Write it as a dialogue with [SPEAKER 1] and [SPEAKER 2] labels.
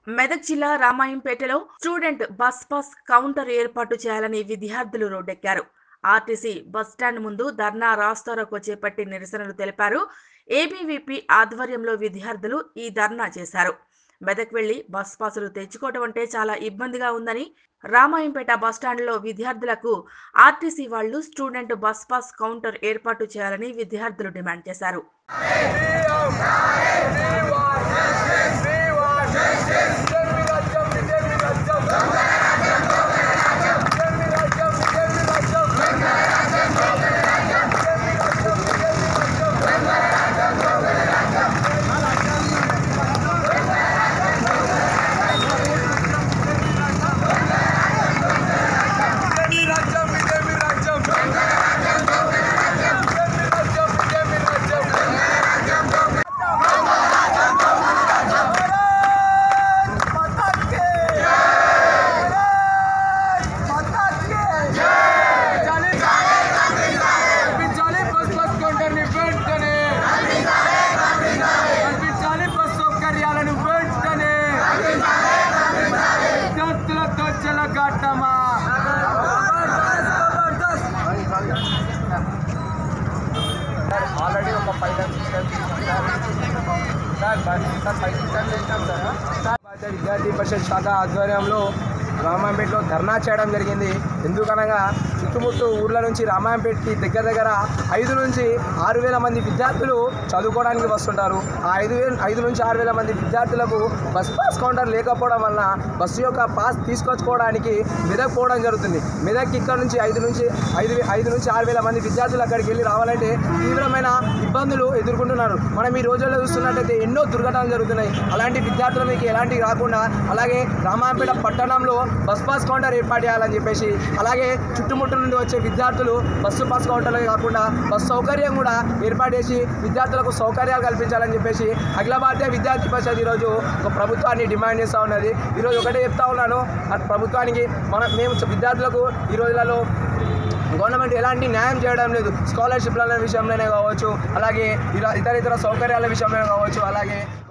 [SPEAKER 1] మెదక్ జిల్లా రామాయంపేటలో student bus pass counter ఏర్పాటు చేయాలని విద్యార్థులు రోడ్డెక్కారు ఆర్టీసీ బస్టాండ్ ముందు ధర్నా రాస్తారోకో చేపట్టి నిరసనలు తెలిపారు ఏబీవీపీ ఆధ్వర్యంలో విద్యార్థులు ఈ ధర్నా చేశారు మెదక్ వెళ్లి బస్ పాసులు తెచ్చుకోవడం అంటే చాలా ఇబ్బందిగా ఉందని రామాయంపేట బస్టాండ్లో విద్యార్థులకు ఆర్టీసీ వాళ్ళు స్టూడెంట్ బస్ పాస్ కౌంటర్ ఏర్పాటు చేయాలని విద్యార్థులు డిమాండ్ చేశారు
[SPEAKER 2] కల్పించాలి బస్ బస్ కౌంటర్ని వెంటనే కల్పించాలి బస్ సౌకర్యాలను వెంటనే విద్యార్థులతో చెలగాటమా ఆల్రెడీ ఒక five times sir sir five times వేసినాం సార్ విద్యార్థి పరిషత్ శాఖ ఆధ్వర్యంలో రామాయంపేటలో ధర్నా చేయడం జరిగింది ఎందుకనగా చుట్టుముట్టు ఊర్ల నుంచి రామాయంపేటకి దగ్గర దగ్గర ఐదు నుంచి ఆరు వేల మంది విద్యార్థులు చదువుకోవడానికి వస్తుంటారు ఆ ఐదు వేల ఐదు నుంచి ఆరు వేల మంది విద్యార్థులకు బస్ పాస్ కౌంటర్ లేకపోవడం వలన బస్సు యొక్క పాస్ తీసుకొచ్చుకోవడానికి మెదక్ పోవడం జరుగుతుంది మెదక్ ఇక్కడ నుంచి ఐదు నుంచి ఐదు వే- ఐదు నుంచి ఆరు వేల మంది విద్యార్థులు అక్కడికి వెళ్ళి రావాలంటే తీవ్రమైన ఇబ్బందులు ఎదుర్కొంటున్నారు మనం ఈ రోజుల్లో చూస్తున్నట్టయితే ఎన్నో దుర్ఘటనలు జరుగుతున్నాయి అలాంటి విద్యార్థులు మీకు ఎలాంటి రాకుండా అలాగే రామాయంపేట పట్టణంలో బస్ పాస్ కౌంటర్ ఏర్పాటు చేయాలని చెప్పేసి అలాగే చుట్టుముట్టు నుండి వచ్చే విద్యార్థులు బస్సు పాస్ కౌంటర్లే కాకుండా బస్ సౌకర్యం కూడా ఏర్పాటు చేసి విద్యార్థులకు సౌకర్యాలు కల్పించాలని చెప్పేసి అఖిల భారతీయ విద్యార్థి పరిషత్ ఈరోజు ఒక ప్రభుత్వాన్ని డిమాండ్ చేస్తూ ఉన్నది ఈరోజు ఒకటే చెప్తా ఉన్నాను ఆ ప్రభుత్వానికి మన మేము విద్యార్థులకు ఈ రోజులలో గవర్నమెంట్ ఎలాంటి న్యాయం చేయడం లేదు స్కాలర్షిప్ల విషయంలోనే కావచ్చు అలాగే ఇలా ఇతర ఇతర సౌకర్యాల విషయంలోనే కావచ్చు అలాగే